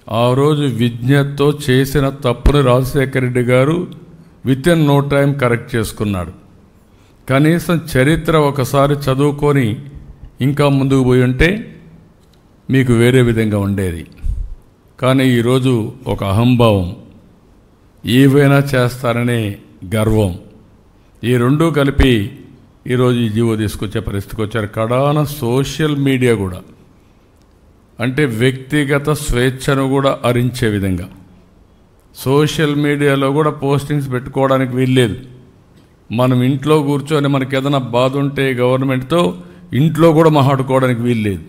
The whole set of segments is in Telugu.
ఆ రోజు విజ్ఞతతో చేసిన తప్పుని Rajasekhara Reddy garu within no time correct చేసుకున్నాడు కనీసం చరిత్ర ఒకసారి చదువుకొని ఇంకా ముందుకు పోయి ఉంటే మీకు వేరే విధంగా ఉండేది కానీ ఈరోజు ఒక అహంభావం ఏవైనా చేస్తారనే గర్వం ఈ రెండూ కలిపి ఈరోజు ఈ జీవో తీసుకొచ్చే పరిస్థితికి వచ్చారు కడాన సోషల్ మీడియా కూడా అంటే వ్యక్తిగత స్వేచ్ఛను కూడా అరించే విధంగా సోషల్ మీడియాలో కూడా పోస్టింగ్స్ పెట్టుకోవడానికి వీల్లేదు మనం ఇంట్లో కూర్చొని మనకి ఏదైనా బాధ ఉంటే గవర్నమెంట్తో ఇంట్లో కూడా మాట్లాడుకోవడానికి వీల్లేదు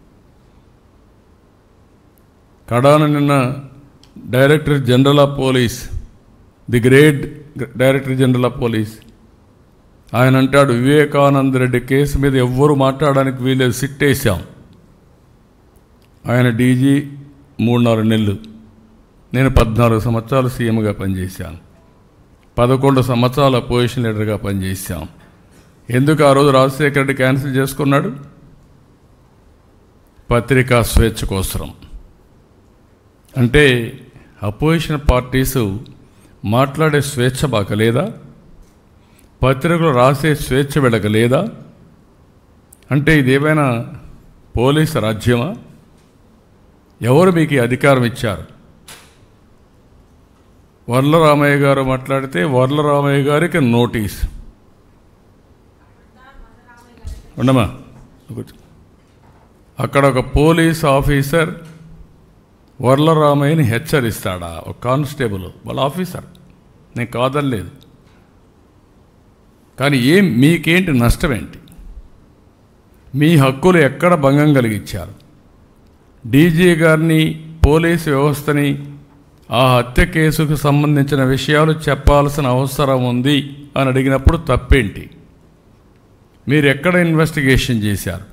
కడాన నిన్న director general of police the great director general of police ఆయన అంటాడు వివేకానంద రెడ్డి కేసు మీద ఎవ్వరు మాట్లాడడానికి వీలేదు సిట్టేశాం ఆయన డీజీ మూడున్నర నెలలు నేను పద్నాలుగు సంవత్సరాలు సీఎంగా పనిచేశాను పదకొండు సంవత్సరాల అపోజిషన్ లీడర్గా పనిచేశాం ఎందుకు ఆ రోజు రాజశేఖర రెడ్డి క్యాన్సిల్ చేసుకున్నాడు పత్రికా స్వేచ్ఛ కోసం అంటే అపోజిషన్ పార్టీస్ మాట్లాడే స్వేచ్ఛ మాకు లేదా పత్రికలు రాసే స్వేచ్ఛ వీళ్ళకి లేదా అంటే ఇదేమైనా పోలీసు రాజ్యమా ఎవరు మీకు ఈ అధికారం ఇచ్చారు వర్లరామయ్య గారు మాట్లాడితే వర్లరామయ్య గారికి నోటీస్ ఉండమా కూర్చో. అక్కడ ఒక పోలీస్ ఆఫీసర్ వర్లరామయ్యని హెచ్చరిస్తాడా ఒక కానిస్టేబుల్ వాళ్ళ ఆఫీసర్ నేను కాదనలేదు కానీ ఏం మీకేంటి నష్టం ఏంటి మీ హక్కులు ఎక్కడ భంగం కలిగించారు డీజీ గారిని పోలీసు వ్యవస్థని ఆ హత్య కేసుకు సంబంధించిన విషయాలు చెప్పాల్సిన అవసరం ఉంది అని అడిగినప్పుడు తప్పేంటి మీరు ఎక్కడ ఇన్వెస్టిగేషన్ చేశారు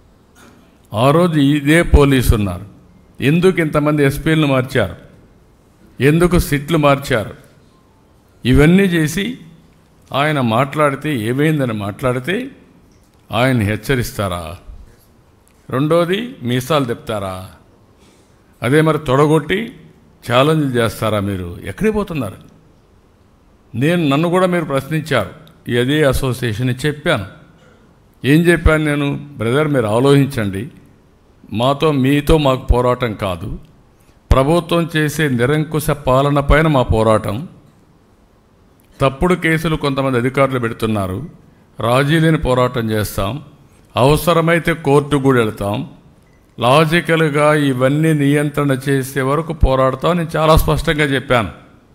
ఆ రోజు ఇదే పోలీసు ఉన్నారు ఎందుకు ఇంతమంది ఎస్పీలను మార్చారు ఎందుకు సిట్లు మార్చారు ఇవన్నీ చేసి ఆయన మాట్లాడితే ఏమైందని మాట్లాడితే ఆయన హెచ్చరిస్తారా రెండోది మీసాలు తెప్తారా అదే మరి తొడగొట్టి ఛాలెంజ్ చేస్తారా మీరు ఎక్కడికి పోతున్నారు నేను నన్ను కూడా మీరు ప్రశ్నించారు ఈ అదే అసోసియేషన్ చెప్పాను ఏం చెప్పాను నేను బ్రదర్ మీరు ఆలోచించండి మాతో మీతో మాకు పోరాటం కాదు ప్రభుత్వం చేసే నిరంకుశ పాలన పైన మా పోరాటం తప్పుడు కేసులు కొంతమంది అధికారులు పెడుతున్నారు రాజీ లేని పోరాటం చేస్తాం అవసరమైతే కోర్టు కూడా వెళ్తాం లాజికల్గా ఇవన్నీ నియంత్రణ చేసే వరకు పోరాడతాం నేను చాలా స్పష్టంగా చెప్పాను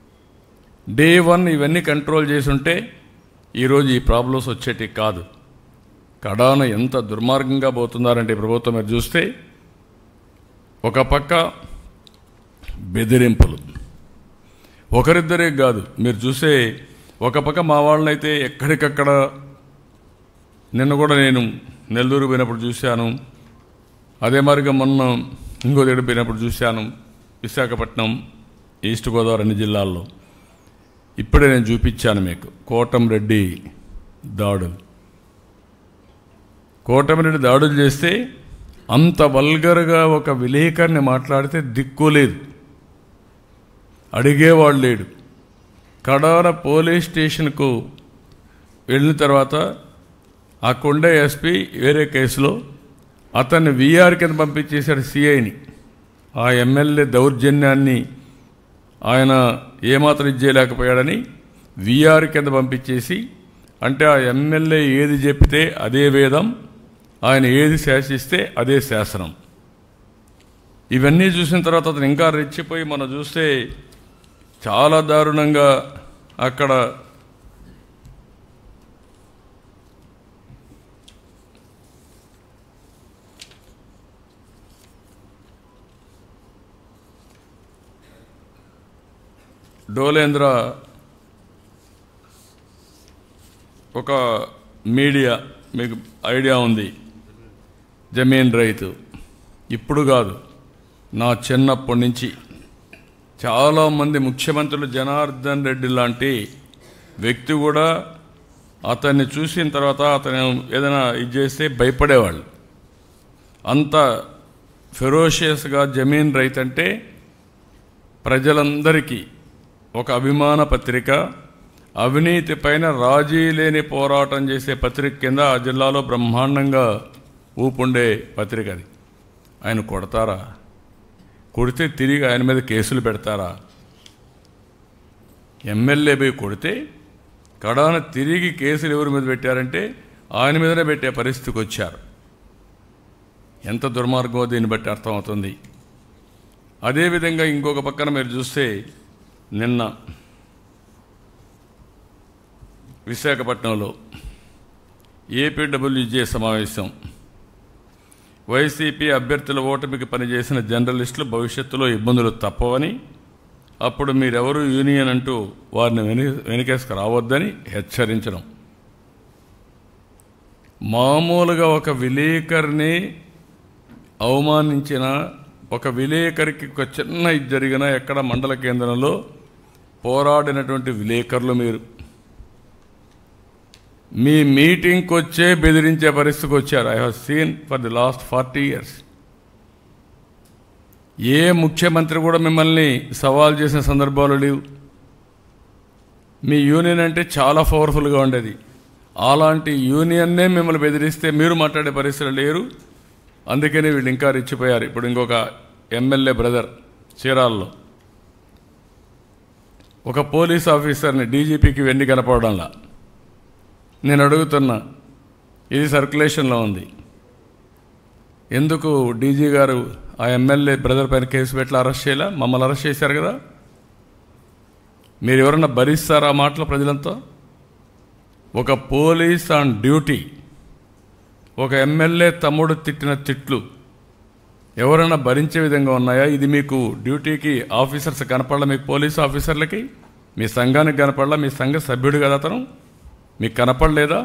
డే వన్ ఇవన్నీ కంట్రోల్ చేసి ఉంటే ఈరోజు ఈ ప్రాబ్లమ్స్ వచ్చేటి కాదు కడాన ఎంత దుర్మార్గంగా పోతున్నారంటే ఈ ప్రభుత్వం మీరు చూస్తే ఒక పక్క బెదిరింపులు ఒకరిద్దరే కాదు మీరు చూసే ఒక పక్క మా వాళ్ళనైతే ఎక్కడికక్కడ నిన్న కూడా నేను నెల్లూరు పోయినప్పుడు చూశాను అదే మాదిరిగా మొన్న ఇంకో దగ్గర పోయినప్పుడు చూశాను విశాఖపట్నం ఈస్ట్ గోదావరి అన్ని జిల్లాల్లో ఇప్పుడే నేను చూపించాను మీకు కోటంరెడ్డి దాడులు కోటమిరెడ్డి దాడులు చేస్తే అంత వల్గర్గా ఒక విలేకరిని మాట్లాడితే దిక్కు లేదు అడిగేవాడు లేడు కడాన పోలీస్ స్టేషన్కు వెళ్ళిన తర్వాత ఆ కొండ ఎస్పీ వేరే కేసులో అతన్ని విఆర్ కింద పంపించేశాడు సిఐని ఆ ఎమ్మెల్యే దౌర్జన్యాన్ని ఆయన ఏమాత్రం ఇది చేయలేకపోయాడని విఆర్ కింద పంపించేసి అంటే ఆ ఎమ్మెల్యే ఏది చెప్తే అదే వేదం ఆయన ఏది శాసిస్తే అదే శాసనం ఇవన్నీ చూసిన తర్వాత అతను ఇంకా రెచ్చిపోయి మనం చూస్తే చాలా దారుణంగా అక్కడ డోలేంద్ర ఒక మీడియా మీకు ఐడియా ఉంది జమీన్ రైతు ఇప్పుడు కాదు నా చిన్నప్పటి నుంచి చాలామంది ముఖ్యమంత్రులు జనార్దన్ రెడ్డి లాంటి వ్యక్తి కూడా అతన్ని చూసిన తర్వాత అతను ఏదైనా ఇది చేస్తే భయపడేవాళ్ళు అంత ఫెరోషియస్గా జమీన్ రైతు అంటే ప్రజలందరికీ ఒక అభిమాన పత్రిక అవినీతి పైన రాజీ లేని పోరాటం చేసే పత్రిక కింద ఆ జిల్లాలో బ్రహ్మాండంగా ఊపుండే పత్రిక అది ఆయన కొడతారా కొడితే తిరిగి ఆయన మీద కేసులు పెడతారా ఎమ్మెల్యే పోయి కొడితే కడాన తిరిగి కేసులు ఎవరి మీద పెట్టారంటే ఆయన మీదనే పెట్టే పరిస్థితికి వచ్చారు ఎంత దుర్మార్గమో దీన్ని బట్టి అర్థమవుతుంది అదేవిధంగా ఇంకొక పక్కన మీరు చూస్తే నిన్న విశాఖపట్నంలో ఏపీడబ్ల్యూజే సమావేశం వైసీపీ అభ్యర్థుల ఓటమికి పనిచేసిన జర్నలిస్టులు భవిష్యత్తులో ఇబ్బందులు తప్పవని అప్పుడు మీరెవరు యూనియన్ అంటూ వారిని వెను వెనుకేసుకు రావద్దని హెచ్చరించడం మామూలుగా ఒక విలేకరిని అవమానించిన ఒక విలేకరికి ఒక చిన్న ఇది జరిగిన ఎక్కడ మండల కేంద్రంలో పోరాడినటువంటి విలేకరులు మీరు మీ మీటింగ్కి వచ్చే బెదిరించే పరిస్థితికి వచ్చారు I have seen for the last forty years ఏ ముఖ్యమంత్రి కూడా మిమ్మల్ని సవాల్ చేసిన సందర్భాలు లేవు మీ యూనియన్ అంటే చాలా పవర్ఫుల్గా ఉండేది అలాంటి యూనియన్నే మిమ్మల్ని బెదిరిస్తే మీరు మాట్లాడే పరిస్థితులు లేరు అందుకని వీళ్ళు ఇంకా రెచ్చిపోయారు ఇప్పుడు ఇంకొక ఎమ్మెల్యే బ్రదర్ చీరాల్లో ఒక పోలీస్ ఆఫీసర్ని డీజీపీకి వెండి కనపడంలా నేను అడుగుతున్నా ఇది సర్క్యులేషన్లో ఉంది ఎందుకు డీజీ గారు ఆ ఎమ్మెల్యే బ్రదర్ పైన కేసు పెట్టి అరెస్ట్ చేయాల మమ్మల్ని అరెస్ట్ చేశారు కదా మీరు ఎవరన్నా భరిస్తారా ఆ మాటలు ప్రజలంతా ఒక పోలీస్ ఆన్ డ్యూటీ ఒక ఎమ్మెల్యే తమ్ముడు తిట్టిన తిట్లు ఎవరైనా భరించే విధంగా ఉన్నాయా ఇది మీకు డ్యూటీకి ఆఫీసర్స్ కనపడలా మీకు పోలీస్ ఆఫీసర్లకి మీ సంఘానికి కనపడలా మీ సంఘ సభ్యుడు కదా అతను మీకు కనపడలేదా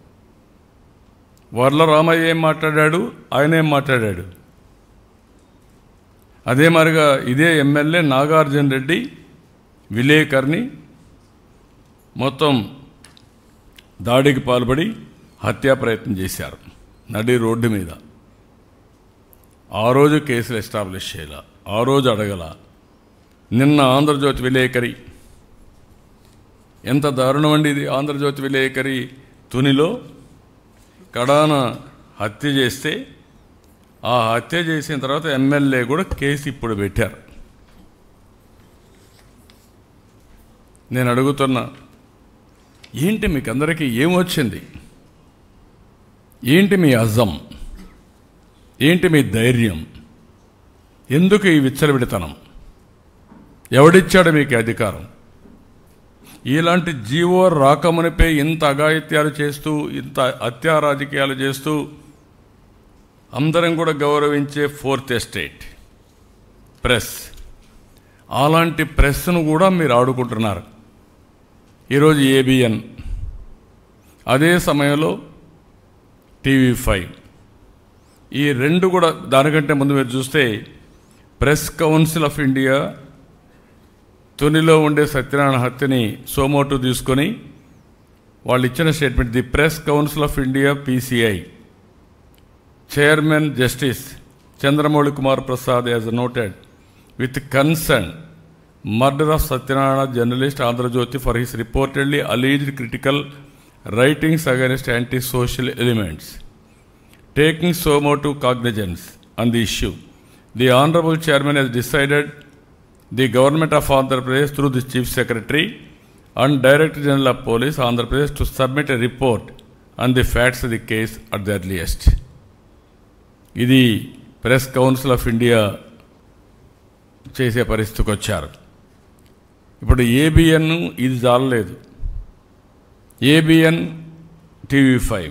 వర్ల రామయ్య ఏం మాట్లాడాడు ఆయన ఏం మాట్లాడాడు అదే మరిగా ఇదే ఎమ్మెల్యే నాగార్జున రెడ్డి విలేకర్ని మొత్తం దాడికి పాల్పడి హత్యా ప్రయత్నం చేశారు నడి రోడ్డు మీద ఆ రోజు కేసులు ఎస్టాబ్లిష్ చేయాల ఆ రోజు అడగల నిన్న ఆంధ్రజ్యోతి విలేకరి ఎంత దారుణం అండి ఇది ఆంధ్రజ్యోతి విలేకరి తునిలో కడాన హత్య చేస్తే ఆ హత్య చేసిన తర్వాత ఎమ్మెల్యే కూడా కేసు ఇప్పుడు పెట్టారు నేను అడుగుతున్నా ఏంటి మీకు అందరికీ ఏమొచ్చింది ఏంటి మీ అజం ఏంటి మీ ధైర్యం ఎందుకు ఈ విచ్చలవిడితనం ఎవడిచ్చాడు మీకు ఈ అధికారం ఇలాంటి జీవో రాకమునిపై ఇంత అఘాయిత్యాలు చేస్తూ ఇంత హత్యా రాజకీయాలు చేస్తూ అందరం కూడా గౌరవించే ఫోర్త్ ఎస్టేట్ ప్రెస్ అలాంటి ప్రెస్ను కూడా మీరు ఆడుకుంటున్నారు ఈరోజు ఏబిఎన్ అదే సమయంలో టీవీ ఫైవ్ ఈ రెండు కూడా దానికంటే ముందు మీరు చూస్తే ప్రెస్ కౌన్సిల్ ఆఫ్ ఇండియా తునిలో ఉండే సత్యనారాయణ హత్యని సోమోటు తీసుకొని వాళ్ళు ఇచ్చిన statement the press Council of India PCI chairman justice Chandramouli Kumar Prasad as noted with concern murder of Satyanarayana journalist Andhra Jyothi for his reportedly alleged critical writings against anti social elements taking సోమో to cognizance on the issue the honourable chairman has decided the government of Andhra Pradesh through the chief secretary and director general of police Andhra Pradesh to submit a report on the facts of the case at the earliest. ఇది ప్రెస్ కౌన్సిల్ ఆఫ్ ఇండియా చేసే పరిస్థితికి వచ్చారు ఇప్పుడు ఏబిఎన్ ఇది చాలలేదు ఏబిఎన్ టీవీ ఫైవ్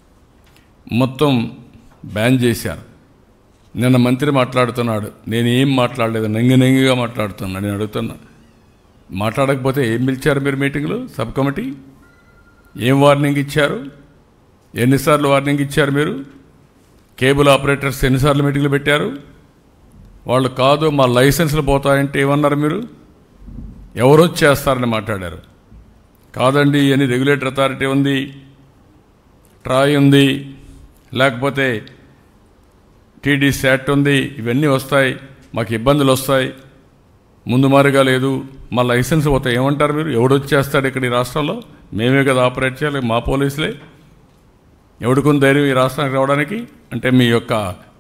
మొత్తం బ్యాన్ చేశారు నిన్న మంత్రి మాట్లాడుతున్నాడు నేను ఏం మాట్లాడలేదు నంగి నంగిగా మాట్లాడుతున్నా నేను అడుగుతున్నా మాట్లాడకపోతే ఏం పిలిచారు మీరు మీటింగ్లో సబ్ కమిటీ ఏం వార్నింగ్ ఇచ్చారు ఎన్నిసార్లు వార్నింగ్ ఇచ్చారు మీరు కేబుల్ ఆపరేటర్స్ ఎన్నిసార్లు మీటింగ్లు పెట్టారు వాళ్ళు కాదు మా లైసెన్స్లు పోతాయంటే ఏమన్నారు మీరు ఎవరు చేస్తారని మాట్లాడారు కాదండి అని రెగ్యులేటర్ అథారిటీ ఉంది ట్రాయ్ ఉంది లేకపోతే టీడీ శాట్ ఉంది ఇవన్నీ వస్తాయి మాకు ఇబ్బందులు వస్తాయి ముందు మారిగా లేదు మా లైసెన్స్ పోతే ఏమంటారు మీరు ఎవడొచ్చేస్తాడు ఇక్కడ ఈ రాష్ట్రంలో మేమే కదా ఆపరేట్ చేయాలి మా పోలీసులే ఎవడుకుని ధైర్యం ఈ రాష్ట్రానికి రావడానికి అంటే మీ యొక్క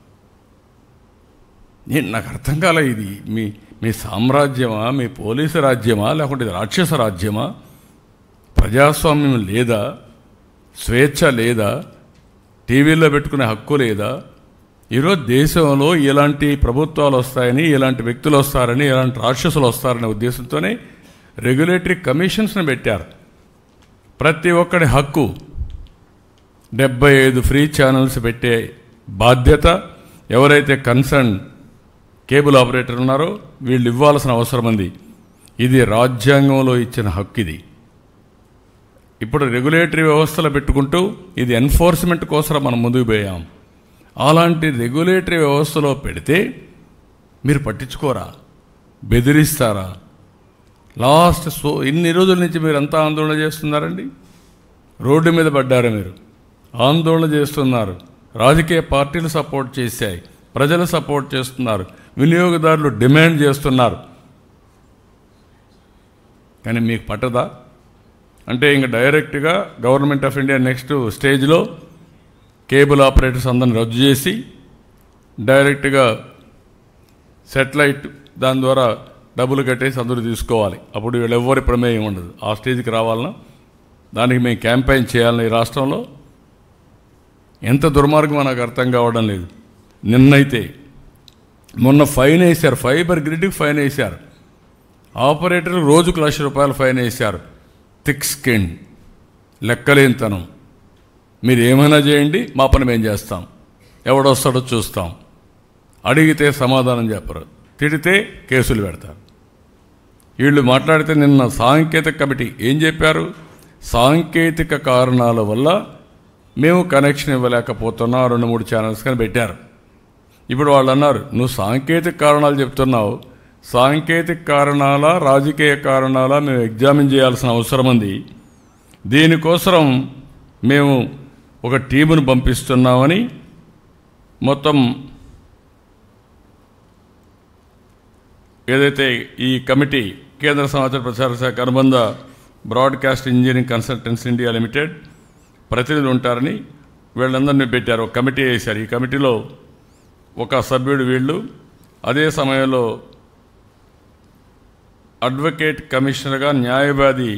నేను నాకు అర్థం కాలే ఇది మీ మీ సామ్రాజ్యమా మీ పోలీసు రాజ్యమా లేకుంటే ఇది రాక్షస రాజ్యమా ప్రజాస్వామ్యం లేదా స్వేచ్ఛ లేదా టీవీలో పెట్టుకునే హక్కు లేదా ఈరోజు దేశంలో ఇలాంటి ప్రభుత్వాలు వస్తాయని ఇలాంటి వ్యక్తులు వస్తారని ఇలాంటి రాక్షసులు వస్తారనే ఉద్దేశంతోనే రెగ్యులేటరీ కమిషన్స్ని పెట్టారు ప్రతి ఒక్కడి హక్కు డెబ్బై ఐదు ఫ్రీ ఛానల్స్ పెట్టే బాధ్యత ఎవరైతే కన్సర్న్ కేబుల్ ఆపరేటర్ ఉన్నారో వీళ్ళు ఇవ్వాల్సిన అవసరం ఉంది ఇది రాజ్యాంగంలో ఇచ్చిన హక్కు ఇది ఇప్పుడు రెగ్యులేటరీ వ్యవస్థలు పెట్టుకుంటూ ఇది ఎన్ఫోర్స్మెంట్ కోసం మనం ముందుకు పోయాం అలాంటి రెగ్యులేటరీ వ్యవస్థలో పెడితే మీరు పట్టించుకోరా బెదిరిస్తారా లాస్ట్ సో ఇన్ని రోజుల నుంచి మీరు అంతా ఆందోళన చేస్తున్నారండి రోడ్డు మీద పడ్డారు మీరు ఆందోళన చేస్తున్నారు రాజకీయ పార్టీలు సపోర్ట్ చేశాయి ప్రజలు సపోర్ట్ చేస్తున్నారు వినియోగదారులు డిమాండ్ చేస్తున్నారు కానీ మీకు పట్టదా అంటే ఇంక డైరెక్ట్గా గవర్నమెంట్ ఆఫ్ ఇండియా నెక్స్ట్ స్టేజ్లో కేబుల్ ఆపరేటర్స్ అందరిని రద్దు చేసి డైరెక్ట్గా సెటిలైట్ దాని ద్వారా డబ్బులు కట్టేసి అందరూ తీసుకోవాలి అప్పుడు వీళ్ళు ఎవ్వరి ప్రమేయం ఉండదు ఆ స్టేజ్కి రావాలన్నా దానికి మేము క్యాంపెయిన్ చేయాలని ఈ రాష్ట్రంలో ఎంత దుర్మార్గమో నాకు అర్థం కావడం లేదు నిన్నైతే మొన్న ఫైన్ వేశారు ఫైబర్ గ్రిడ్కి ఫైన్ వేశారు ఆపరేటర్ రోజుకు లక్ష రూపాయలు ఫైన్ వేశారు థిక్ స్కిన్ లెక్కలేనితనం మీరు ఏమైనా చేయండి మా పని మేము చేస్తాం ఎవడొస్తాడో చూస్తాం అడిగితే సమాధానం చెప్పరు తిడితే కేసులు పెడతారు వీళ్ళు మాట్లాడితే నిన్న సాంకేతిక కమిటీ ఏం చెప్పారు సాంకేతిక కారణాల వల్ల మేము కనెక్షన్ ఇవ్వలేకపోతున్నాం రెండు మూడు ఛానల్స్ కానీ పెట్టారు ఇప్పుడు వాళ్ళు అన్నారు నువ్వు సాంకేతిక కారణాలు చెప్తున్నావు సాంకేతిక కారణాల రాజకీయ కారణాల మేము ఎగ్జామిన్ చేయాల్సిన అవసరం ఉంది దీనికోసం మేము ఒక టీమును పంపిస్తున్నామని మొత్తం ఏదైతే ఈ కమిటీ కేంద్ర సమాచార ప్రసార శాఖ అనుబంధ broadcast engineering consultancy India limited ప్రతినిధులు ఉంటారని వీళ్ళందరినీ పెట్టారు ఒక కమిటీ వేశారు ఈ కమిటీలో ఒక సభ్యుడు వీళ్ళు అదే సమయంలో అడ్వకేట్ కమిషనర్గా న్యాయవాది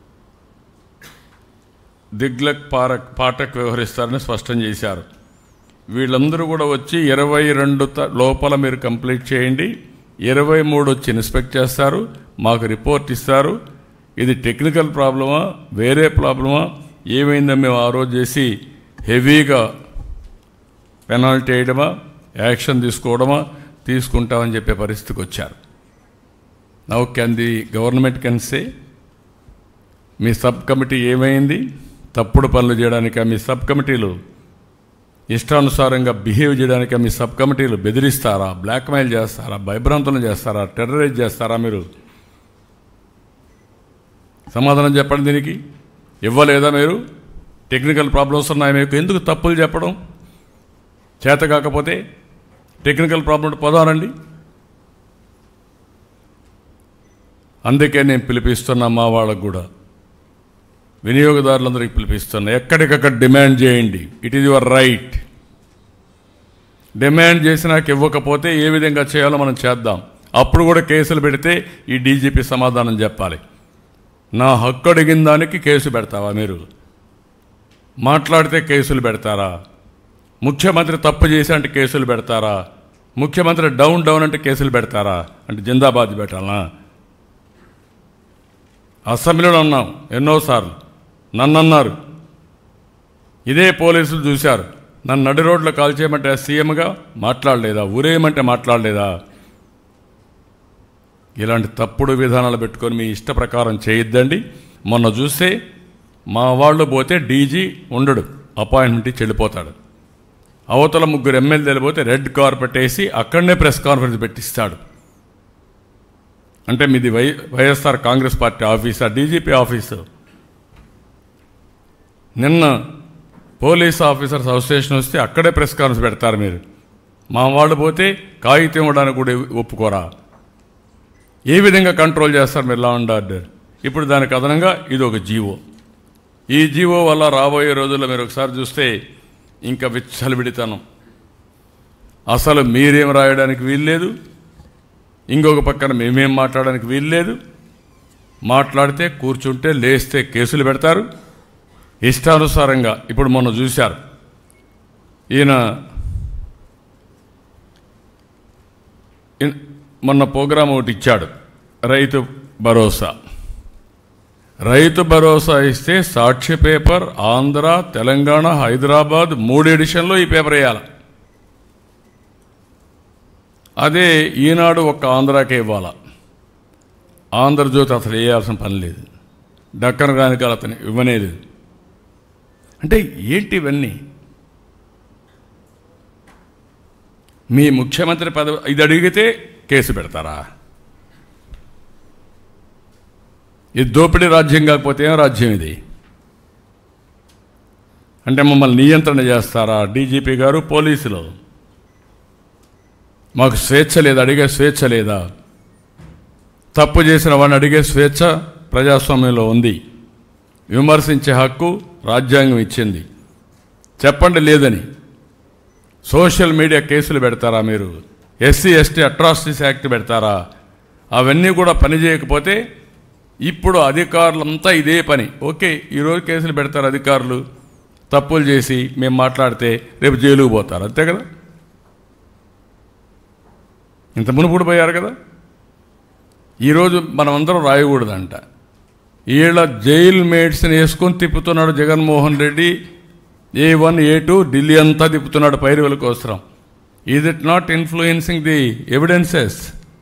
దిగ్లక్ పారక్ పాఠక్ వ్యవహరిస్తారని స్పష్టం చేశారు వీళ్ళందరూ కూడా వచ్చి ఇరవై రెండు త- లోపల మీరు కంప్లీట్ చేయండి ఇరవై మూడు వచ్చి ఇన్స్పెక్ట్ చేస్తారు మాకు రిపోర్ట్ ఇస్తారు ఇది టెక్నికల్ ప్రాబ్లమా వేరే ప్రాబ్లమా ఏమైందో మేము ఆ రోజు చేసి హెవీగా పెనాల్టీ వేయడమా యాక్షన్ తీసుకోవడమా తీసుకుంటామని చెప్పే పరిస్థితికి వచ్చారు now can the government can say me sub committee ఏమైంది తప్పుడు పనులు చేయడానిక మీ సబ్ కమిటీలు ఇష్టానుసారంగా బిహేవ్ చేయడానిక మీ సబ్ కమిటీలు బెదిరిస్తారా బ్లాక్మెయిల్ చేస్తారా భయభ్రాంతులను చేస్తారా టెర్రరైజ్ చేస్తారా మీరు సమాధానం చెప్పండి దీనికి ఇవ్వలేదా మీరు టెక్నికల్ ప్రాబ్లమ్స్ ఉన్నాయి మీకు ఎందుకు తప్పులు చెప్పడం చేత కాకపోతే టెక్నికల్ ప్రాబ్లం పదానండి అందుకే నేను పిలిపిస్తున్నా మా వాళ్ళకు కూడా వినియోగదారులందరికీ పిలిపిస్తున్నా ఎక్కడికక్కడ డిమాండ్ చేయండి it is your right demand చేసినాక ఇవ్వకపోతే ఏ విధంగా చేయాలో మనం చేద్దాం అప్పుడు కూడా కేసులు పెడితే ఈ డీజీపీ సమాధానం చెప్పాలి నా హక్కు అడిగిన దానికి కేసు పెడతావా మీరు మాట్లాడితే కేసులు పెడతారా ముఖ్యమంత్రి తప్పు చేసి అంటే కేసులు పెడతారా ముఖ్యమంత్రి డౌన్ డౌన్ అంటే కేసులు పెడతారా అంటే జిందాబాద్ పెట్టాలనా అసెంబ్లీలో ఉన్నాం ఎన్నోసార్లు నన్ను అన్నారు ఇదే పోలీసులు చూశారు నన్ను నడి రోడ్లో కాల్ చేయమంటే సీఎంగా మాట్లాడలేదా ఊరేయమంటే మాట్లాడలేదా ఇలాంటి తప్పుడు విధానాలు పెట్టుకొని మీ ఇష్ట ప్రకారం చేయొద్దండి మొన్న చూస్తే మా వాళ్ళు పోతే డీజీ ఉండడు అపాయింట్మెంట్ ఇచ్చి వెళ్ళిపోతాడు అవతల ముగ్గురు ఎమ్మెల్యేలు పోతే రెడ్ కార్పెట్ వేసి అక్కడనే ప్రెస్ కాన్ఫరెన్స్ పెట్టిస్తాడు అంటే మీది వై వైఎస్ఆర్ కాంగ్రెస్ పార్టీ ఆఫీసా డీజీపీ ఆఫీసు నిన్న పోలీస్ ఆఫీసర్స్ అసోసియేషన్ వస్తే అక్కడే ప్రెస్ కాన్ఫరెన్స్ పెడతారు మీరు మా వాళ్ళు పోతే కాగితం ఇవ్వడానికి కూడా ఒప్పుకోరా ఏ విధంగా కంట్రోల్ చేస్తారు మీరు లా అండ్ ఆర్డర్ ఇప్పుడు దానికి అదనంగా ఇది ఒక జీవో ఈ జీవో వల్ల రాబోయే రోజుల్లో మీరు ఒకసారి చూస్తే ఇంకా విచ్చలవిడితనం అసలు మీరేం రాయడానికి వీల్లేదు ఇంకొక పక్కన మేమేం మాట్లాడడానికి వీల్లేదు మాట్లాడితే కూర్చుంటే లేస్తే కేసులు పెడతారు ఇష్టానుసారంగా ఇప్పుడు మొన్న చూశారు ఈయన ఇన్- మొన్న ప్రోగ్రాం ఒకటి ఇచ్చాడు రైతు భరోసా రైతు భరోసా ఇస్తే సాక్షి పేపర్ ఆంధ్ర తెలంగాణ హైదరాబాద్ మూడు ఎడిషన్లో ఈ పేపర్ వేయాలి అదే ఈనాడు ఒక్క ఆంధ్రాకే ఇవ్వాల ఆంధ్రజ్యోతి అసలు వేయాల్సిన పని లేదు డక్కన కానికాల అతను ఇవ్వనేది అంటే ఏంటి ఇవన్నీ మీ ముఖ్యమంత్రి పదవి ఇది అడిగితే కేసు పెడతారా ఇది దోపిడీ రాజ్యం కాకపోతే ఏం రాజ్యం ఇది అంటే మమ్మల్ని నియంత్రణ చేస్తారా డీజీపీ గారు పోలీసులు మాకు స్వేచ్ఛ లేదా అడిగే స్వేచ్ఛ లేదా తప్పు చేసిన వాడిని అడిగే స్వేచ్ఛ ప్రజాస్వామ్యంలో ఉంది విమర్శించే హక్కు రాజ్యాంగం ఇచ్చింది చెప్పండి లేదని సోషల్ మీడియా కేసులు పెడతారా మీరు ఎస్సీ ఎస్టీ అట్రాసిటీస్ యాక్ట్ పెడతారా అవన్నీ కూడా పని చేయకపోతే ఇప్పుడు అధికారులంతా ఇదే పని ఓకే ఈరోజు కేసులు పెడతారు అధికారులు తప్పులు చేసి మేము మాట్లాడితే రేపు జైలుకు పోతారు అంతే కదా ఇంత మునుపుడు పోయారు కదా ఈరోజు మనమందరం రాయకూడదంట వీళ్ళ జైల్ మేట్స్ని వేసుకొని తిప్పుతున్నాడు Jaganmohan Reddy A one A two Delhi అంతా తిప్పుతున్నాడు పైరువుల కోసం is it not influencing the evidences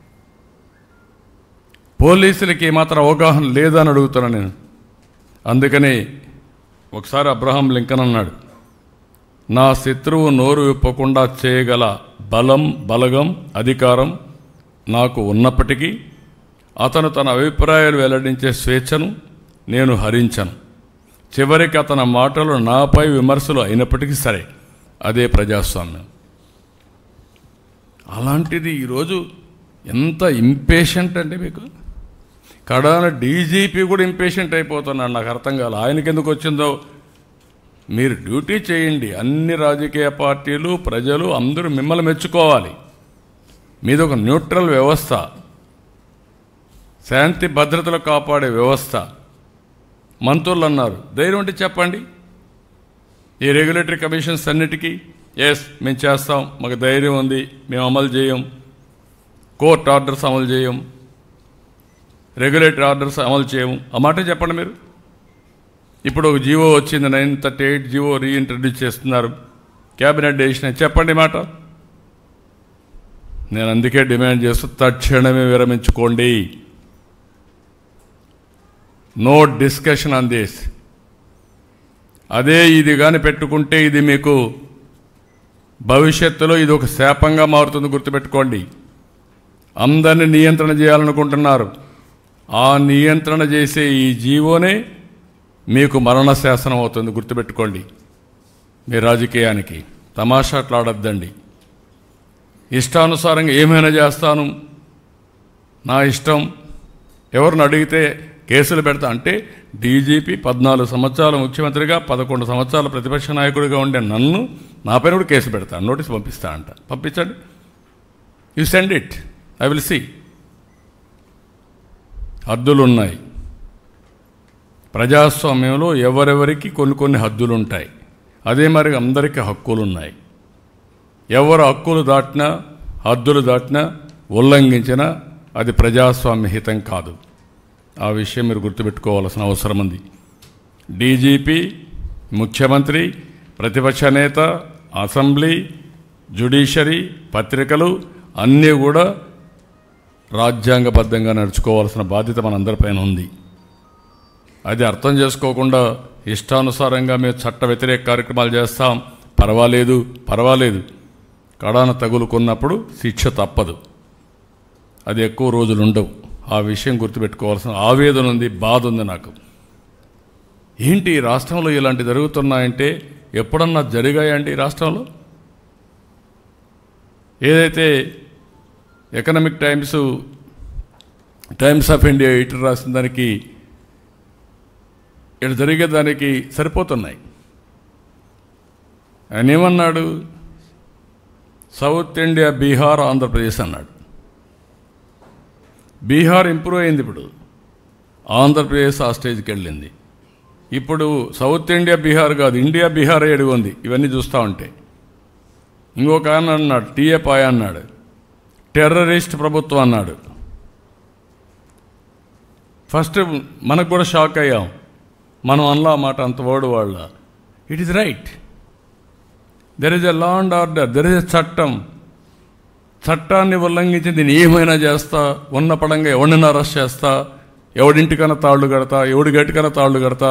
పోలీసులకి ఏమాత్రం అవగాహన లేదని అడుగుతున్నాను నేను అందుకని ఒకసారి అబ్రహాం లింకన్ అన్నాడు నా శత్రువు నోరు విప్పకుండా చేయగల బలం బలగం అధికారం నాకు ఉన్నప్పటికీ అతను తన అభిప్రాయాలు వెల్లడించే స్వేచ్ఛను నేను హరించను చివరికి అతని మాటలు నాపై విమర్శలు అయినప్పటికీ సరే అదే ప్రజాస్వామ్యం అలాంటిది ఈరోజు ఎంత ఇంపేషెంట్ అంటే మీకు కడాన డీజీపీ కూడా ఇంపేషెంట్ అయిపోతున్నాడు నాకు అర్థం కాదు ఆయనకి ఎందుకు వచ్చిందో మీరు డ్యూటీ చేయండి అన్ని రాజకీయ పార్టీలు ప్రజలు అందరూ మిమ్మల్ని మెచ్చుకోవాలి మీది ఒక న్యూట్రల్ వ్యవస్థ శాంతి భద్రతలు కాపాడే వ్యవస్థ మంత్రులు అన్నారు ధైర్యం ఉంటే చెప్పండి ఈ రెగ్యులేటరీ కమిషన్స్ అన్నిటికీ ఎస్ మేము చేస్తాం మాకు ధైర్యం ఉంది మేము అమలు చేయం కోర్ట్ ఆర్డర్స్ అమలు చేయం రెగ్యులేటరీ ఆర్డర్స్ అమలు చేయము ఆ మాట చెప్పండి మీరు ఇప్పుడు ఒక జీవో వచ్చింది nine thirty eight GO reintroduce చేస్తున్నారు క్యాబినెట్ డెసిషన్ చెప్పండి మాట నేను అందుకే డిమాండ్ చేస్తూ తక్షణమే విరమించుకోండి నో డిస్కషన్ ఆన్ దిస్ అదే ఇది కానీ పెట్టుకుంటే ఇది మీకు భవిష్యత్తులో ఇది ఒక శాపంగా మారుతుంది గుర్తుపెట్టుకోండి అందరిని నియంత్రణ చేయాలనుకుంటున్నారు ఆ నియంత్రణ చేసే ఈ జీవోనే మీకు మరణ శాసనం అవుతుంది గుర్తుపెట్టుకోండి మీ రాజకీయానికి తమాషాట్లాడద్దండి ఇష్టానుసారంగా ఏమైనా చేస్తాను నా ఇష్టం ఎవరిని అడిగితే కేసులు పెడతా అంటే డీజీపీ పద్నాలుగు సంవత్సరాల ముఖ్యమంత్రిగా పదకొండు సంవత్సరాల ప్రతిపక్ష నాయకుడిగా ఉండే నన్ను నా పైన కూడా కేసు పెడతాను నోటీస్ పంపిస్తా అంట పంపించండి you send it I will see హద్దులు ఉన్నాయి ప్రజాస్వామ్యంలో ఎవరెవరికి కొన్ని కొన్ని హద్దులు ఉంటాయి అదే మరి అందరికీ హక్కులు ఉన్నాయి ఎవరు హక్కులు దాటినా హద్దులు దాటినా ఉల్లంఘించినా అది ప్రజాస్వామ్య హితం కాదు ఆ విషయం మీరు గుర్తుపెట్టుకోవాల్సిన అవసరం ఉంది డీజీపీ ముఖ్యమంత్రి ప్రతిపక్ష నేత అసెంబ్లీ జ్యుడిషరీ పత్రికలు అన్నీ కూడా రాజ్యాంగబద్ధంగా నడుచుకోవాల్సిన బాధ్యత మనందరిపైన ఉంది అది అర్థం చేసుకోకుండా ఇష్టానుసారంగా మేము చట్ట వ్యతిరేక కార్యక్రమాలు చేస్తాం పర్వాలేదు పర్వాలేదు కడాన తగులుకున్నప్పుడు శిక్ష తప్పదు అది ఎక్కువ రోజులు ఉండవు ఆ విషయం గుర్తుపెట్టుకోవాల్సిన ఆవేదన ఉంది బాధ ఉంది నాకు ఏంటి ఈ రాష్ట్రంలో ఇలాంటి జరుగుతున్నాయంటే ఎప్పుడన్నా జరిగాయండి ఈ రాష్ట్రంలో ఏదైతే Economic Times Times of India ఇటు రాసిన దానికి ఇక్కడ జరిగే దానికి సరిపోతున్నాయి ఆయన ఏమన్నాడు సౌత్ ఇండియా బీహార్ ఆంధ్రప్రదేశ్ అన్నాడు బీహార్ ఇంప్రూవ్ అయింది ఇప్పుడు ఆంధ్రప్రదేశ్ ఆ స్టేజ్కి వెళ్ళింది ఇప్పుడు సౌత్ ఇండియా బీహార్ కాదు ఇండియా బీహార్ ఏడుగు ఉంది ఇవన్నీ చూస్తూ ఉంటే ఇంకొక ఆయన అన్నాడు టీఏ పాయ్ అన్నాడు టెర్రరిస్ట్ ప్రభుత్వం అన్నాడు ఫస్ట్ మనకు కూడా షాక్ అయ్యాం మనం అనలా మాట అంత ఓడు వాళ్ళ it is right there is a law and order there is a చట్టం చట్టాన్ని ఉల్లంఘించి నేను ఏమైనా చేస్తా ఉన్న పడంగా ఎవరినైనా అరెస్ట్ చేస్తా ఎవడింటికైనా తాళ్ళు కడతా ఎవడి గట్టికైనా తాళ్ళు కడతా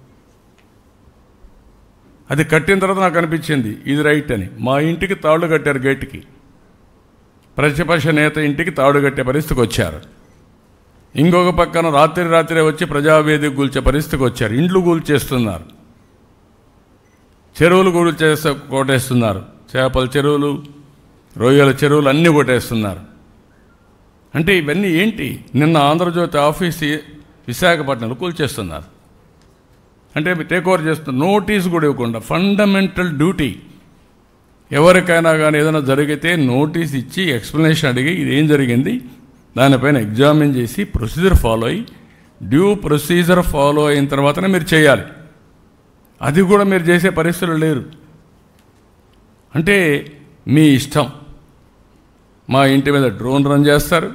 అది కట్టిన తర్వాత నాకు అనిపించింది ఇది రైట్ అని మా ఇంటికి తాళ్ళు కట్టారు గేట్కి ప్రతిపక్ష నేత ఇంటికి తాడు కట్టే పరిస్థితికి వచ్చారు ఇంకొక పక్కన రాత్రి రాత్రే వచ్చి ప్రజావేదిక కూల్చే పరిస్థితికి వచ్చారు ఇండ్లు కూల్చేస్తున్నారు చెరువులు కూల్చేస్తే కొట్టేస్తున్నారు చేపల చెరువులు రొయ్యల చెరువులు అన్నీ కొట్టేస్తున్నారు అంటే ఇవన్నీ ఏంటి నిన్న ఆంధ్రజ్యోతి ఆఫీస్ విశాఖపట్నంలో కూల్చేస్తున్నారు అంటే టేక్ ఓవర్ చేస్తున్నారు నోటీస్ కూడా ఇవ్వకుండా ఫండమెంటల్ డ్యూటీ ఎవరికైనా కానీ ఏదైనా జరిగితే నోటీస్ ఇచ్చి ఎక్స్ప్లెనేషన్ అడిగి ఇది ఏం జరిగింది దానిపైన ఎగ్జామిన్ చేసి ప్రొసీజర్ ఫాలో అయ్యి డ్యూ ప్రొసీజర్ ఫాలో అయిన తర్వాతనే మీరు చేయాలి అది కూడా మీరు చేసే పరిస్థితులు లేరు అంటే మీ ఇష్టం మా ఇంటి మీద డ్రోన్ రన్ చేస్తారు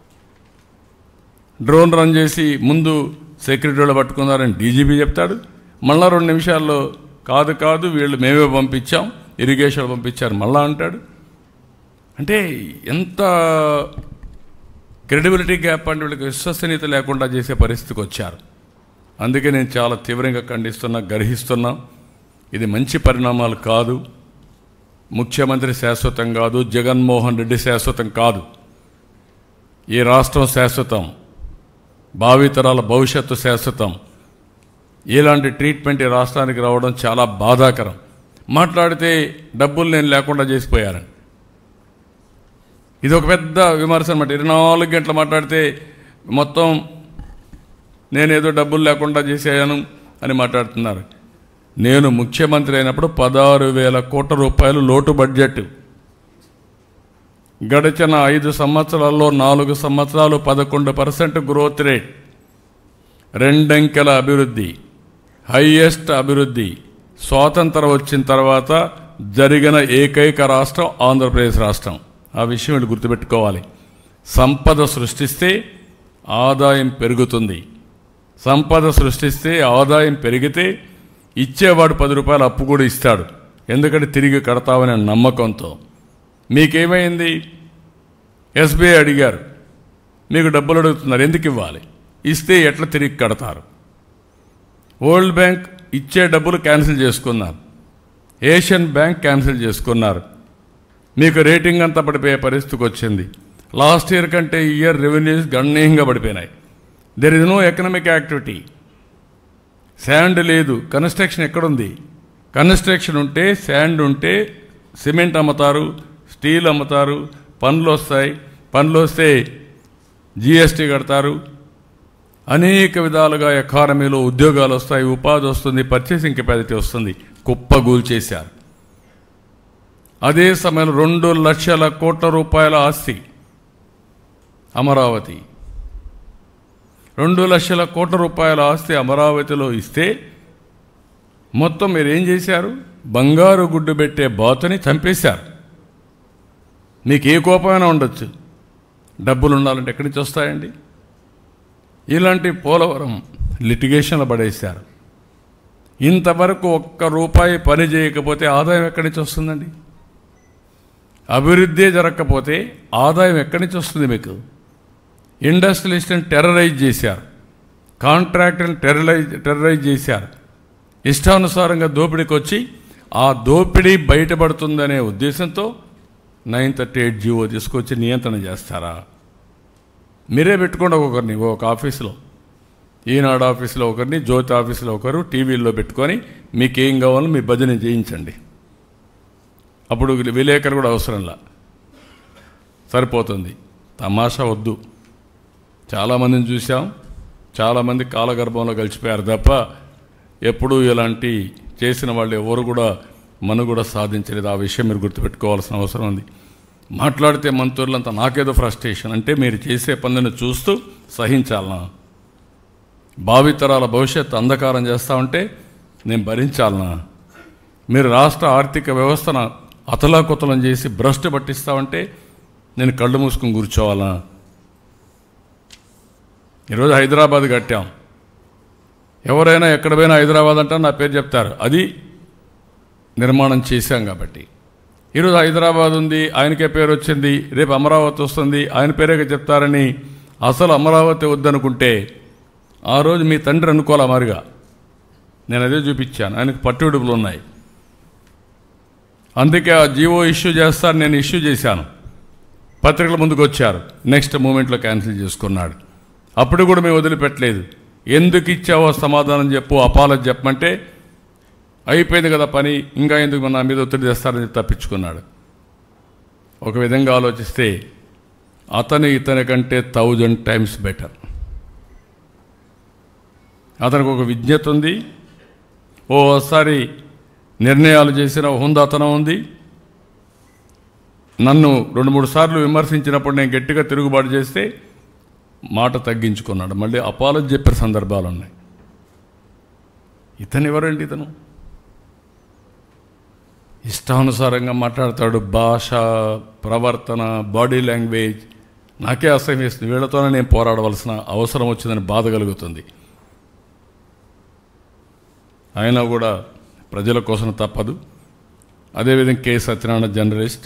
డ్రోన్ రన్ చేసి ముందు సెక్యూరిటీ వాళ్ళు పట్టుకున్నారని డీజీపీ చెప్తాడు మళ్ళా రెండు నిమిషాల్లో కాదు కాదు వీళ్ళు మేమే పంపించాం ఇరిగేషన్ పంపించారు మళ్ళా అంటాడు అంటే ఎంత క్రెడిబిలిటీ గ్యాప్ అంటే వీళ్ళకి విశ్వసనీయత లేకుండా చేసే పరిస్థితికి వచ్చారు అందుకే నేను చాలా తీవ్రంగా ఖండిస్తున్నా గర్హిస్తున్నా ఇది మంచి పరిణామాలు కాదు ముఖ్యమంత్రి శాశ్వతం కాదు జగన్మోహన్ రెడ్డి శాశ్వతం కాదు ఈ రాష్ట్రం శాశ్వతం భావితరాల భవిష్యత్తు శాశ్వతం ఇలాంటి ట్రీట్మెంట్ ఈ రాష్ట్రానికి రావడం చాలా బాధాకరం మాట్లాడితే డబ్బులు నేను లేకుండా చేసిపోయారని ఇది ఒక పెద్ద విమర్శ అనమాట ఇరవై నాలుగు గంటలు మాట్లాడితే మొత్తం నేనేదో డబ్బులు లేకుండా చేసేయాను అని మాట్లాడుతున్నారు నేను ముఖ్యమంత్రి అయినప్పుడు పదహారు వేల కోట్ల రూపాయలు లోటు బడ్జెట్ గడిచిన ఐదు సంవత్సరాల్లో నాలుగు సంవత్సరాలు పదకొండు పర్సెంట్ గ్రోత్ రేట్ రెండంకెల అభివృద్ధి హైయెస్ట్ అభివృద్ధి స్వాతంత్రం వచ్చిన తర్వాత జరిగిన ఏకైక రాష్ట్రం ఆంధ్రప్రదేశ్ రాష్ట్రం ఆ విషయం వీళ్ళు గుర్తుపెట్టుకోవాలి సంపద సృష్టిస్తే ఆదాయం పెరుగుతుంది సంపద సృష్టిస్తే ఆదాయం పెరిగితే ఇచ్చేవాడు పది రూపాయలు అప్పు కూడా ఇస్తాడు ఎందుకంటే తిరిగి కడతావనే నమ్మకంతో మీకేమైంది ఎస్బీఐ అడిగారు మీకు డబ్బులు అడుగుతున్నారు ఎందుకు ఇవ్వాలి ఇస్తే ఎట్లా తిరిగి కడతారు వరల్డ్ బ్యాంక్ ఇచ్చే డబ్బులు క్యాన్సిల్ చేసుకున్నారు ఏషియన్ బ్యాంక్ క్యాన్సిల్ చేసుకున్నారు మీకు రేటింగ్ అంతా పడిపోయే పరిస్థితికి వచ్చింది లాస్ట్ ఇయర్ కంటే ఈ ఇయర్ రెవెన్యూస్ గణనీయంగా పడిపోయినాయి there is no economic activity sand లేదు కన్స్ట్రక్షన్ ఎక్కడుంది కన్స్ట్రక్షన్ ఉంటే శాండ్ ఉంటే సిమెంట్ అమ్ముతారు స్టీల్ అమ్ముతారు పనులు వస్తాయి పనులు వస్తే జిఎస్టీ కడతారు అనేక విధాలుగా ఎకానమీలో ఉద్యోగాలు వస్తాయి ఉపాధి వస్తుంది పర్చేసింగ్ కెపాసిటీ వస్తుంది కుప్పగూల్ చేశారు అదే సమయంలో రెండు లక్షల కోట్ల రూపాయల ఆస్తి అమరావతి రెండు లక్షల కోట్ల రూపాయల ఆస్తి అమరావతిలో ఇస్తే మొత్తం మీరు ఏం చేశారు బంగారు గుడ్డు పెట్టే బాతుని చంపేశారు మీకు ఏ కోపమైనా ఉండొచ్చు డబ్బులు ఉండాలంటే ఎక్కడి నుంచి వస్తాయండి ఇలాంటి పోలవరం లిటిగేషన్లో పడేశారు ఇంతవరకు ఒక్క రూపాయి పని చేయకపోతే ఆదాయం ఎక్కడి నుంచి వస్తుందండి అభివృద్ధి జరగకపోతే ఆదాయం ఎక్కడి నుంచి వస్తుంది మీకు ఇండస్ట్రియలిస్ట్ని టెర్రరైజ్ చేశారు కాంట్రాక్టర్ని టెర్రరైజ్ టెర్రరైజ్ చేశారు ఇష్టానుసారంగా దోపిడీకి వచ్చి ఆ దోపిడీ బయటపడుతుందనే ఉద్దేశంతో నైన్ థర్టీ ఎయిట్ జీవో తీసుకొచ్చి నియంత్రణ చేస్తారా మీరే పెట్టుకోండి ఒక్కొక్కరిని ఒక ఆఫీసులో ఈనాడు ఆఫీసులో ఒకరిని జ్యోతి ఆఫీసులో ఒకరు టీవీల్లో పెట్టుకొని మీకేం కావాలో మీ భజన చేయించండి అప్పుడు విలేకరు కూడా అవసరంలా సరిపోతుంది తమాషా వద్దు చాలామందిని చూసాం చాలామంది కాలగర్భంలో కలిసిపోయారు తప్ప ఎప్పుడూ ఇలాంటి చేసిన వాళ్ళు ఎవరు కూడా మనుగడ సాధించలేదు ఆ విషయం మీరు గుర్తుపెట్టుకోవాల్సిన అవసరం ఉంది మాట్లాడితే మంత్రులంతా నాకేదో ఫ్రస్ట్రేషన్ అంటే మీరు చేసే పనులను చూస్తూ సహించాలనా భావితరాల భవిష్యత్తు అంధకారం చేస్తా ఉంటే నేను భరించాలనా మీరు రాష్ట్ర ఆర్థిక వ్యవస్థను అతలాకుతలం చేసి భ్రష్టు పట్టిస్తా ఉంటే నేను కళ్ళు మూసుకుని కూర్చోవాలా ఈరోజు హైదరాబాద్ కట్టాం ఎవరైనా ఎక్కడ పోయినా హైదరాబాద్ అంటే నా పేరు చెప్తారు అది నిర్మాణం చేశాం కాబట్టి ఈరోజు హైదరాబాద్ ఉంది ఆయనకే పేరు వచ్చింది రేపు అమరావతి వస్తుంది ఆయన పేరేగా చెప్తారని అసలు అమరావతి వద్దనుకుంటే ఆ రోజు మీ తండ్రి అనుకోలే మరిగా నేను అదే చూపించాను ఆయనకు పట్టువిడుపులు ఉన్నాయి అందుకే ఆ జీవో ఇష్యూ చేస్తారు నేను ఇష్యూ చేశాను పత్రికల ముందుకు వచ్చారు నెక్స్ట్ మూమెంట్లో క్యాన్సిల్ చేసుకున్నాడు అప్పుడు కూడా మేము వదిలిపెట్టలేదు ఎందుకు ఇచ్చావో సమాధానం చెప్పు అపాలజీ చెప్పమంటే అయిపోయింది కదా పని ఇంకా ఎందుకు నా మీద ఒత్తిడి తెస్తారని చెప్పి తప్పించుకున్నాడు ఒక విధంగా ఆలోచిస్తే అతను ఇతని కంటే థౌజండ్ టైమ్స్ బెటర్ అతనికి ఒక విజ్ఞత ఉంది ఓసారి నిర్ణయాలు చేసిన హుందాతనం ఉంది నన్ను రెండు మూడు సార్లు విమర్శించినప్పుడు నేను గట్టిగా తిరుగుబాటు చేస్తే మాట తగ్గించుకున్నాడు మళ్ళీ అపాలజీ చెప్పే సందర్భాలు ఉన్నాయి ఇతను ఎవరండి ఇతను ఇష్టానుసారంగా మాట్లాడతాడు భాష ప్రవర్తన బాడీ లాంగ్వేజ్ నాకే అసహ్యం వేస్తుంది వీళ్ళతోనే నేను పోరాడవలసిన అవసరం వచ్చిందని బాధ కలుగుతుంది అయినా కూడా ప్రజల కోసం తప్పదు అదేవిధంగా కె సత్యనారాయణ జర్నలిస్ట్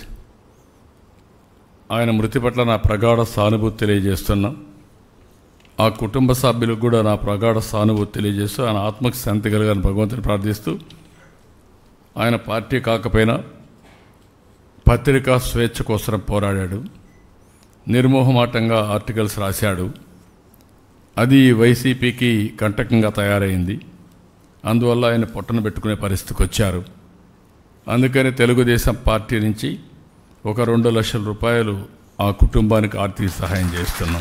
ఆయన మృతి పట్ల నా ప్రగాఢ సానుభూతి తెలియజేస్తున్నా ఆ కుటుంబ సభ్యులకు కూడా నా ప్రగాఢ సానుభూతి తెలియజేస్తూ ఆయన ఆత్మకు శాంతి కలగాలని భగవంతుని ప్రార్థిస్తూ ఆయన పార్టీ కాకపోయినా పత్రికా స్వేచ్ఛ కోసం పోరాడాడు నిర్మోహమాటంగా ఆర్టికల్స్ రాశాడు అది వైసీపీకి కంటకంగా తయారైంది అందువల్ల ఆయన పొట్టన పెట్టుకునే పరిస్థితికి వచ్చారు అందుకని తెలుగుదేశం పార్టీ నుంచి ఒక రెండు లక్షల రూపాయలు ఆ కుటుంబానికి ఆర్థిక సహాయం చేస్తున్నాం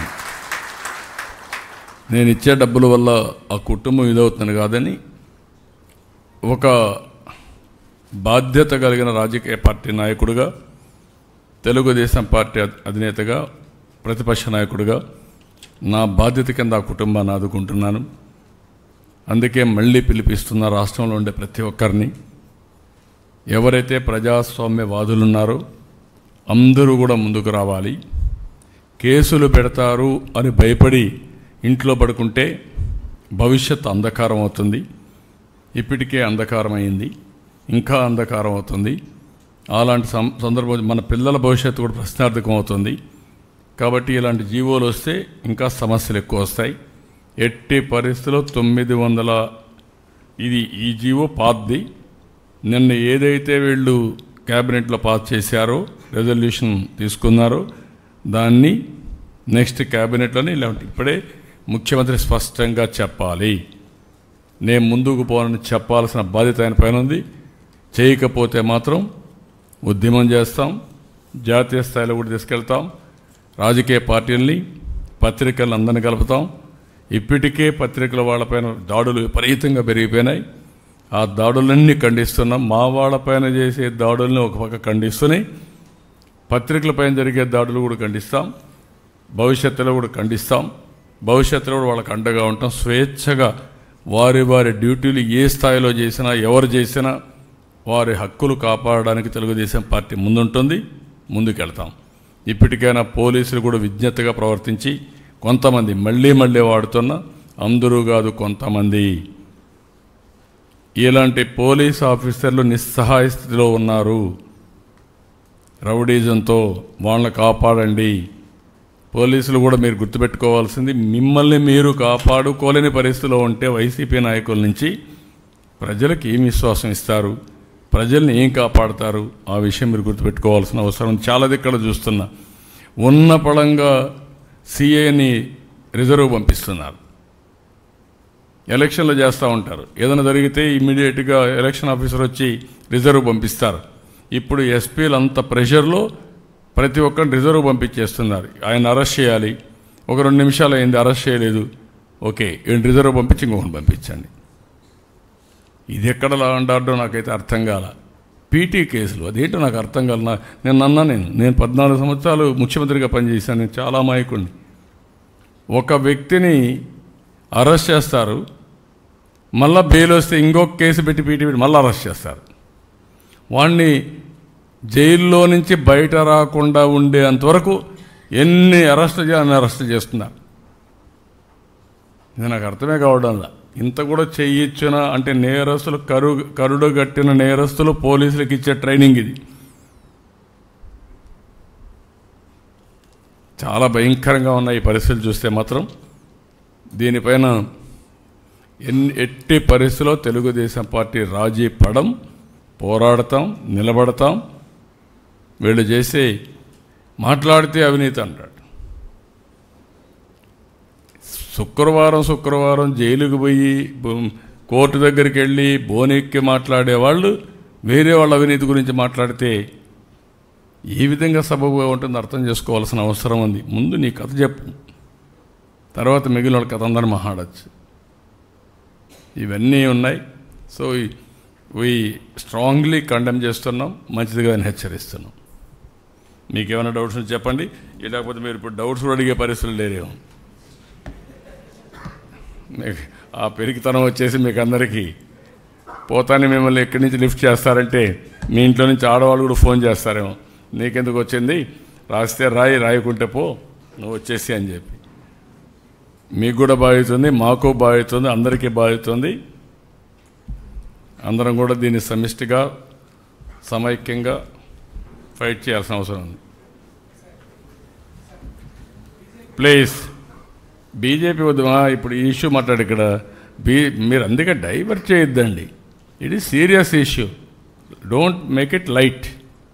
నేను ఇచ్చే డబ్బుల వల్ల ఆ కుటుంబం ఇదవుతుంది కాదని ఒక బాధ్యత కలిగిన రాజకీయ పార్టీ నాయకుడిగా తెలుగుదేశం పార్టీ అధి- అధినేతగా ప్రతిపక్ష నాయకుడిగా నా బాధ్యత కింద ఆ కుటుంబాన్ని ఆదుకుంటున్నాను అందుకే మళ్ళీ పిలిపిస్తున్న రాష్ట్రంలో ఉండే ప్రతి ఒక్కరిని ఎవరైతే ప్రజాస్వామ్యవాదులున్నారో అందరూ కూడా ముందుకు రావాలి కేసులు పెడతారు అని భయపడి ఇంట్లో పడుకుంటే భవిష్యత్ అంధకారం అవుతుంది ఇప్పటికే అంధకారం అయింది ఇంకా అంధకారం అవుతుంది అలాంటి సం సందర్భం మన పిల్లల భవిష్యత్తు కూడా ప్రశ్నార్థకం అవుతుంది కాబట్టి ఇలాంటి జీవోలు వస్తే ఇంకా సమస్యలు ఎక్కువ వస్తాయి ఎట్టి పరిస్థితుల్లో తొమ్మిది వందల ఇది ఈ జీవో పాతది నిన్న ఏదైతే వీళ్ళు క్యాబినెట్లో పాస్ చేశారో రెజల్యూషన్ తీసుకున్నారో దాన్ని నెక్స్ట్ క్యాబినెట్లోనే ఇలాంటి ఇప్పుడే ముఖ్యమంత్రి స్పష్టంగా చెప్పాలి నేను ముందుకు పోనని చెప్పాల్సిన బాధ్యత ఆయన పైన ఉంది చేయకపోతే మాత్రం ఉద్యమం చేస్తాం జాతీయ స్థాయిలో కూడా తీసుకెళ్తాం రాజకీయ పార్టీల్ని పత్రికలను అందరిని కలుపుతాం ఇప్పటికే పత్రికల వాళ్ళపైన దాడులు విపరీతంగా పెరిగిపోయినాయి ఆ దాడులన్నీ ఖండిస్తున్నాం మా వాళ్ళపైన చేసే దాడుల్ని ఒక పక్క ఖండిస్తూనే పత్రికలపైన జరిగే దాడులు కూడా ఖండిస్తాం భవిష్యత్తులో కూడా ఖండిస్తాం భవిష్యత్తులో కూడా వాళ్ళకి అండగా ఉంటాం స్వేచ్ఛగా వారి వారి డ్యూటీలు ఏ స్థాయిలో చేసినా ఎవరు చేసినా వారి హక్కులు కాపాడడానికి తెలుగుదేశం పార్టీ ముందుంటుంది ముందుకెళ్తాం ఇప్పటికైనా పోలీసులు కూడా విజ్ఞతగా ప్రవర్తించి కొంతమంది మళ్ళీ మళ్ళీ వాడుతున్న అందరూ కాదు కొంతమంది ఇలాంటి పోలీస్ ఆఫీసర్లు నిస్సహాయ స్థితిలో ఉన్నారు రౌడీజంతో వాళ్ళని కాపాడండి పోలీసులు కూడా మీరు గుర్తుపెట్టుకోవాల్సింది మిమ్మల్ని మీరు కాపాడుకోలేని పరిస్థితిలో ఉంటే వైసీపీ నాయకుల నుంచి ప్రజలకు ఏం విశ్వాసం ఇస్తారు ప్రజల్ని ఏం కాపాడతారు ఆ విషయం మీరు గుర్తుపెట్టుకోవాల్సిన అవసరం ఉంది. చాలా దిక్కడ చూస్తున్నా ఉన్న పళంగా సిఏని రిజర్వ్ పంపిస్తున్నారు ఎలక్షన్లు చేస్తూ ఉంటారు ఏదైనా జరిగితే ఇమ్మీడియట్గా ఎలక్షన్ ఆఫీసర్ వచ్చి రిజర్వ్ పంపిస్తారు ఇప్పుడు ఎస్పీలు అంత ప్రెషర్లో ప్రతి ఒక్కరిని రిజర్వ్ పంపించేస్తున్నారు ఆయన అరెస్ట్ చేయాలి ఒక రెండు నిమిషాలు అయింది అరెస్ట్ చేయలేదు ఓకే ఈయన రిజర్వ్ పంపించి ఇంకొకటి పంపించండి ఇది ఎక్కడ లా అంటాడో నాకైతే అర్థం కాల పీటీ కేసులు అదేంటో నాకు అర్థం కాల నా- నేను అన్నా నేను నేను పద్నాలుగు సంవత్సరాలు ముఖ్యమంత్రిగా పనిచేశాను నేను చాలా అమాయకుడిని ఒక వ్యక్తిని అరెస్ట్ చేస్తారు మళ్ళా బెయిల్ వస్తే ఇంకొక కేసు పెట్టి పీటీ పెట్టి మళ్ళీ అరెస్ట్ చేస్తారు వాడిని జైల్లో నుంచి బయట రాకుండా ఉండేంతవరకు ఎన్ని అరెస్టులు చేయాలని అరెస్టులు చేస్తున్నారు ఇది నాకు అర్థమే కావడంలా ఇంత కూడా చెయ్యొచ్చున అంటే నేరస్తులు కరు కరుడు గట్టిన నేరస్తులు పోలీసులకు ఇచ్చే ట్రైనింగ్ ఇది చాలా భయంకరంగా ఉన్నాయి ఈ పరిస్థితులు చూస్తే మాత్రం దీనిపైన ఎన్ని ఎట్టి పరిస్థితిలో తెలుగుదేశం పార్టీ రాజీ పడం పోరాడతాం నిలబడతాం వీళ్ళు చేసే మాట్లాడితే అవినీతి అంటాడు శుక్రవారం శుక్రవారం జైలుకు పోయి బు- కోర్టు దగ్గరికి వెళ్ళి బోనెక్కి మాట్లాడేవాళ్ళు వేరే వాళ్ళ అవినీతి గురించి మాట్లాడితే ఏ విధంగా సబబుగా ఉంటుందో అర్థం చేసుకోవాల్సిన అవసరం ఉంది ముందు నీ కథ చెప్పు తర్వాత మిగిలిన వాళ్ళ కథ అందరూ మాట్లాడచ్చు ఇవన్నీ ఉన్నాయి సో వీ స్ట్రాంగ్లీ కండెమ్ చేస్తున్నాం మంచిదిగా హెచ్చరిస్తున్నాం మీకు ఏమైనా డౌట్స్ ఉంటే చెప్పండి లేకపోతే మీరు ఇప్పుడు డౌట్స్ కూడా అడిగే పరిస్థితులు లేరేమో మీకు ఆ పెరిగితనం వచ్చేసి మీకు అందరికీ పోతానే మిమ్మల్ని ఎక్కడి నుంచి లిఫ్ట్ చేస్తారంటే మీ ఇంట్లో నుంచి ఆడవాళ్ళు కూడా ఫోన్ చేస్తారేమో నీకెందుకు వచ్చింది రాస్తే రాయి రాయకుంటే పో నువ్వు వచ్చేసి అని చెప్పి మీకు కూడా బాగుతుంది మాకు బాగుతుంది అందరికీ బాగుతుంది అందరం కూడా దీన్ని సమిష్టిగా సమైక్యంగా ఫైట్ చేయాల్సిన అవసరం ఉంది ప్లీజ్ బీజేపీ వద్దు ఆ, ఇప్పుడు ఈ ఇష్యూ మాట్లాడు ఇక్కడ బీ మీరు అందుకే డైవర్ట్ చేయొద్దండి it is serious issue don't make it light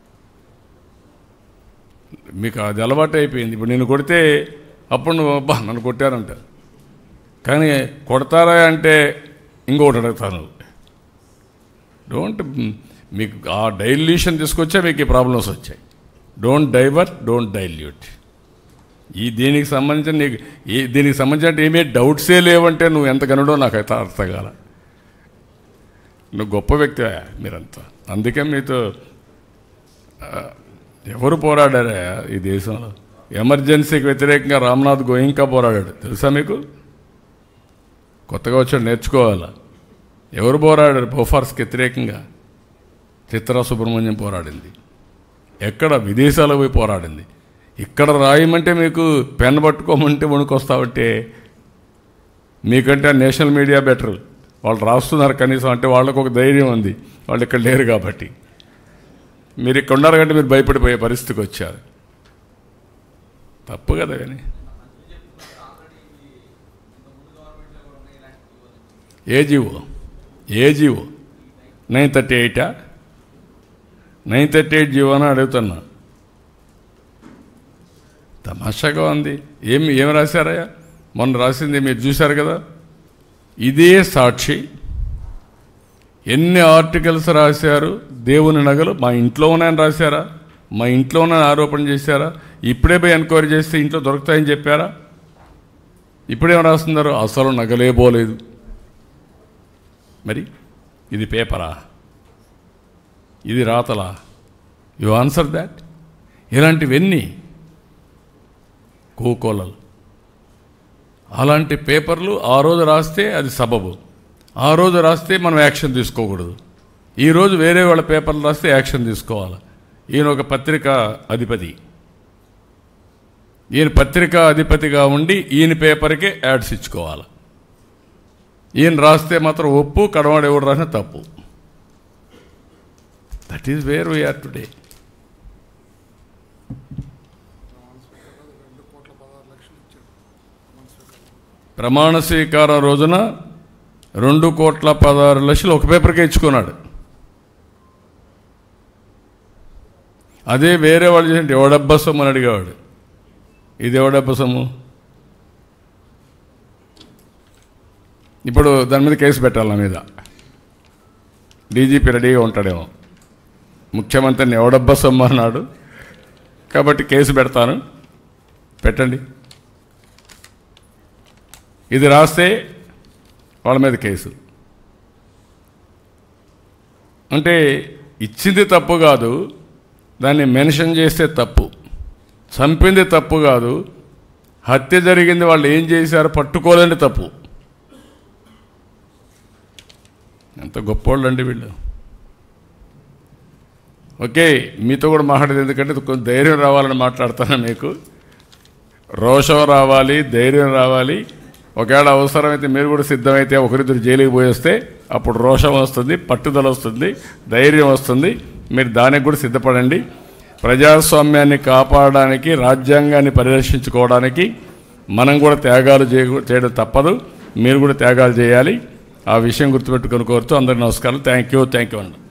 మీకు అది అలవాటు అయిపోయింది ఇప్పుడు నేను కొడితే అప్పుడు నువ్వు అబ్బా నన్ను కొట్టారంట కానీ కొడతారా అంటే ఇంకొకటి అడుగుతాను డోంట్ మీకు ఆ డైల్యూషన్ తీసుకొచ్చా మీకు ఈ ప్రాబ్లమ్స్ వచ్చాయి డోంట్ డైవర్ట్ డోంట్ డైల్యూట్ ఈ దీనికి సంబంధించిన నీకు ఈ దీనికి సంబంధించిన ఏమీ డౌట్సే లేవంటే నువ్వు ఎంత కనుడో నాకు అయితే అర్థం కాల నువ్వు గొప్ప వ్యక్తి మీరంతా అందుకే మీతో ఆ, ఎవరు పోరాడారా ఈ దేశంలో ఎమర్జెన్సీకి వ్యతిరేకంగా రామ్నాథ్ గోయింకా పోరాడాడు తెలుసా మీకు కొత్తగా వచ్చాడు నేర్చుకోవాలా ఎవరు పోరాడారు బోఫార్స్కి వ్యతిరేకంగా చిత్రా సుబ్రహ్మణ్యం పోరాడింది ఎక్కడ విదేశాలకు పోయి పోరాడింది ఇక్కడ రాయమంటే మీకు పెన్ పట్టుకోమంటే వణుకొస్తావంటే మీకంటే నేషనల్ మీడియా బెటర్ వాళ్ళు రాస్తున్నారు కనీసం అంటే వాళ్ళకు ఒక ధైర్యం ఉంది వాళ్ళు ఇక్కడ లేరు కాబట్టి మీరు ఇక్కడ ఉన్నారు కంటే మీరు భయపడిపోయే పరిస్థితికి వచ్చారు తప్పు కదా కానీ ఏ జీవో ఏ జీవో నైన్ థర్టీ ఎయిటా నైన్ థర్టీ ఎయిట్ జీవో అని అడుగుతున్నా తమాషాగా ఉంది ఏమి ఏమి రాశారయ్యా మొన్న రాసింది మీరు చూశారు కదా ఇదే సాక్షి ఎన్ని ఆర్టికల్స్ రాశారు దేవుని నగలు మా ఇంట్లో ఉన్నాయని రాశారా మా ఇంట్లో ఉన్నాయని ఆరోపణ చేశారా ఇప్పుడే పోయి ఎంక్వైరీ చేస్తే ఇంట్లో దొరుకుతాయని చెప్పారా ఇప్పుడేం రాస్తున్నారు అసలు నగలే పోలేదు మరి ఇది పేపరా ఇది రాతలా యు ఆన్సర్ దాట్ ఇలాంటివన్నీ కోకోలలు అలాంటి పేపర్లు ఆ రోజు రాస్తే అది సబబు ఆ రోజు రాస్తే మనం యాక్షన్ తీసుకోకూడదు ఈరోజు వేరే వాళ్ళ పేపర్లు రాస్తే యాక్షన్ తీసుకోవాలి ఈయన ఒక పత్రికా అధిపతి ఈయన పత్రికా అధిపతిగా ఉండి ఈయన పేపర్కే యాడ్స్ ఇచ్చుకోవాలి ఈయన రాస్తే మాత్రం ఒప్పు కడవాడు ఎవడు రాసిన తప్పు that is where we are today ప్రమాణ స్వీకారం రోజున రెండు కోట్ల పదహారు లక్షలు ఒక పేపర్కే ఇచ్చుకున్నాడు అదే వేరే వాళ్ళు చేసింటే ఎవడబ్బ సొమ్ము అని అడిగేవాడు ఇది ఎవడబ్బ సొమ్ము ఇప్పుడు దాని మీద కేసు పెట్టాలి నా మీద డీజీపీ రెడీగా ఉంటాడేమో ముఖ్యమంత్రిని ఎవడబ్బ సొమ్ము అన్నాడు కాబట్టి కేసు పెడతాను పెట్టండి ఇది రాస్తే వాళ్ళ మీద కేసు అంటే ఇచ్చింది తప్పు కాదు దాన్ని మెన్షన్ చేస్తే తప్పు చంపింది తప్పు కాదు హత్య జరిగింది వాళ్ళు ఏం చేశారో పట్టుకోలేని తప్పు ఎంత గొప్పోళ్ళు అండి వీళ్ళు ఓకే మీతో కూడా మాట్లాడేది ఎందుకంటే కొంచెం ధైర్యం రావాలని మాట్లాడుతాను మీకు రోషం రావాలి ధైర్యం రావాలి ఒకవేళ అవసరమైతే మీరు కూడా సిద్ధమైతే ఒకరిద్దరు జైలుకి పోయేస్తే అప్పుడు రోషం వస్తుంది పట్టుదల వస్తుంది ధైర్యం వస్తుంది మీరు దానికి కూడా సిద్ధపడండి ప్రజాస్వామ్యాన్ని కాపాడడానికి రాజ్యాంగాన్ని పరిరక్షించుకోవడానికి మనం కూడా త్యాగాలు చేయ చేయడం తప్పదు మీరు కూడా త్యాగాలు చేయాలి ఆ విషయం గుర్తుపెట్టుకొని కోరుతూ అందరికీ నమస్కారం థ్యాంక్ యూ థ్యాంక్ యూ అండి